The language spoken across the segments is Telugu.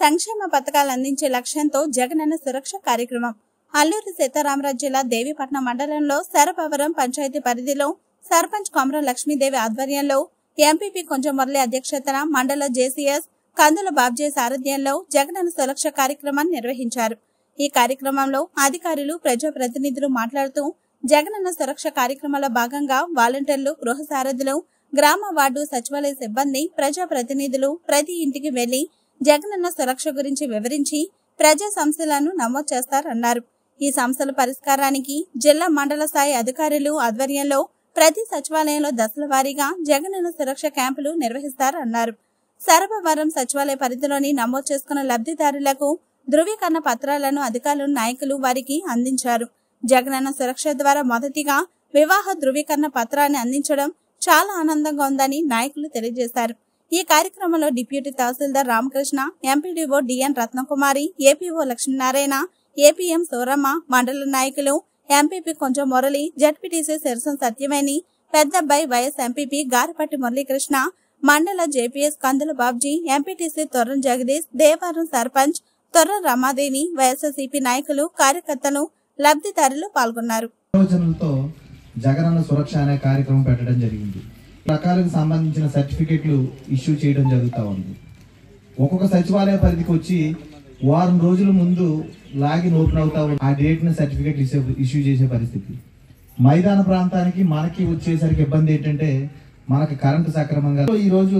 సంక్షేమ పథకాలు అందించే లక్ష్యంతో జగనన్న సురక్ష కార్యక్రమం అల్లూరి సీతారామరాజు జిల్లా దేవీపట్నం మండలంలో శరభవరం పంచాయతీ పరిధిలో సర్పంచ్ కొమరం లక్ష్మీదేవి ఆధ్వర్యంలో ఎంపీపీ కొంచెం మురళి అధ్యక్షతన మండల జేసీఎస్ కందుల బాబ్జే సారథ్యంలో జగనన్న సురక్ష కార్యక్రమాన్ని నిర్వహించారు ఈ కార్యక్రమంలో అధికారులు ప్రజాప్రతినిధులు మాట్లాడుతూ జగనన్న సురక్ష కార్యక్రమంలో భాగంగా వాలంటీర్లు గృహ సారథులు గ్రామ వార్డు సచివాలయ సిబ్బంది ప్రజాప్రతినిధులు ప్రతి ఇంటికి వెళ్లి జగనన్న సురక్ష గురించి వివరించి ప్రజా సమస్యలను నమోదు చేస్తారన్నారు ఈ సమస్యల పరిష్కారానికి జిల్లా మండల స్థాయి అధికారులు ఆధ్వర్యంలో ప్రతి సచివాలయంలో దశల వారీగా జగనన్న సురక్ష క్యాంపులు నిర్వహిస్తారన్నారు సరభవరం సచివాలయ పరిధిలోని నమోదు చేసుకున్న లబ్ధిదారులకు ధృవీకరణ పత్రాలను అధికారులు నాయకులు వారికి అందించారు జగనన్న సురక్ష ద్వారా మొదటిగా వివాహ ధృవీకరణ పత్రాన్ని అందించడం చాలా ఆనందంగా ఉందని నాయకులు తెలియజేశారు ఈ కార్యక్రమంలో deputy tahsildar Ramakrishna MPDO DN Ratnakumari APO Lakshminarayana APM Suramma మండల నాయకులు ఎంపీపీ కొంచెం మురళి జడ్పీటీసీ సిరసం సత్యవేణి పెద్దబ్బాయి వైఎస్ ఎంపీపీ గారపట్టి మురళీకృష్ణ మండల జేపీఎస్ కందుల బాబ్జీ ఎంపీటీసీ తొర్రం జగదీష్ దేవారం సర్పంచ్ తొర్రం రమాదేవి వైఎస్ఆర్సీపీ నాయకులు కార్యకర్తలు లబ్ధిదారులు పాల్గొన్నారు ఆలోచనలతో జగనన్న సురక్ష అనే కార్యక్రమం పెట్టడం జరిగింది రకాలకు సంబంధించిన సర్టిఫికెట్లు ఇష్యూ చేయడం జరుగుతూ ఉంది ఒక్కొక్క సచివాలయ పరిధికి వచ్చి వారం రోజుల ముందు లాగిన్ ఓపెన్ అవుతా ఉంది. ఆ డేట్ ని సర్టిఫికెట్ ఇష్యూ చేసే పరిస్థితి మైదాన ప్రాంతానికి మనకి వచ్చేసరికి ఇబ్బంది ఏంటంటే మనకి కరెంటు సక్రమంగా ఈ రోజు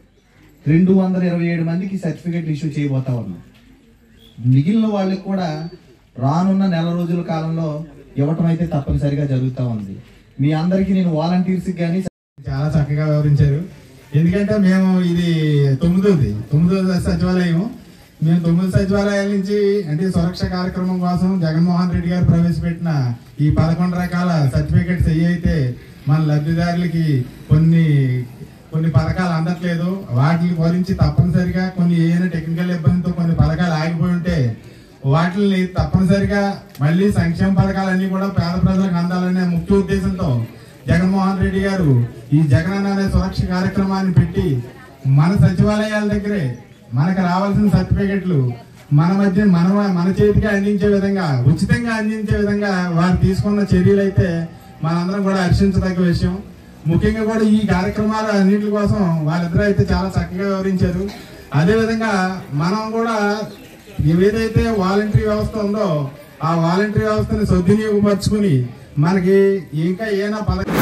రెండు వందల ఇరవై ఏడు మందికి సర్టిఫికెట్లు ఇష్యూ చేయబోతా ఉన్నాం మిగిలిన వాళ్ళకి కూడా రానున్న నెల రోజుల కాలంలో ఇవ్వటం అయితే తప్పనిసరిగా జరుగుతూ ఉంది మీ అందరికీ నేను వాలంటీర్స్ కానీ చాలా చక్కగా వివరించారు ఎందుకంటే మేము ఇది తొమ్మిదోది తొమ్మిదో సచివాలయం మేము తొమ్మిది సచివాలయాల నుంచి అంటే సురక్ష కార్యక్రమం కోసం జగన్మోహన్ రెడ్డి గారు ప్రవేశపెట్టిన ఈ పదకొండు రకాల సర్టిఫికెట్స్ ఏ అయితే మన లబ్ధిదారులకి కొన్ని కొన్ని పథకాలు అందట్లేదు వాటి గురించి తప్పనిసరిగా కొన్ని ఏదైనా టెక్నికల్ ఇబ్బందితో కొన్ని పథకాలు ఆగిపోయి ఉంటే వాటిని తప్పనిసరిగా మళ్ళీ సంక్షేమ పథకాలన్నీ కూడా పేద ప్రజలకు అందాలనే ముఖ్య ఉద్దేశంతో జగన్మోహన్ రెడ్డి గారు ఈ జగనన్న అనే సురక్ష కార్యక్రమాన్ని పెట్టి మన సచివాలయాల దగ్గరే మనకు రావాల్సిన సర్టిఫికెట్లు మన మధ్య మన మన చేతికి అందించే విధంగా ఉచితంగా అందించే విధంగా వారు తీసుకున్న చర్యలు అయితే మనందరం కూడా హర్షించదగ్గ విషయం ముఖ్యంగా కూడా ఈ కార్యక్రమాల అన్నింటి కోసం వాళ్ళిద్దరూ అయితే చాలా చక్కగా వివరించారు అదే విధంగా మనం కూడా ఏదైతే వాలంటరీ వ్యవస్థ ఉందో ఆ వాలంటరీ వ్యవస్థని సద్వినియోగపరుచుకుని మనకి ఇంకా ఏమైనా పథకం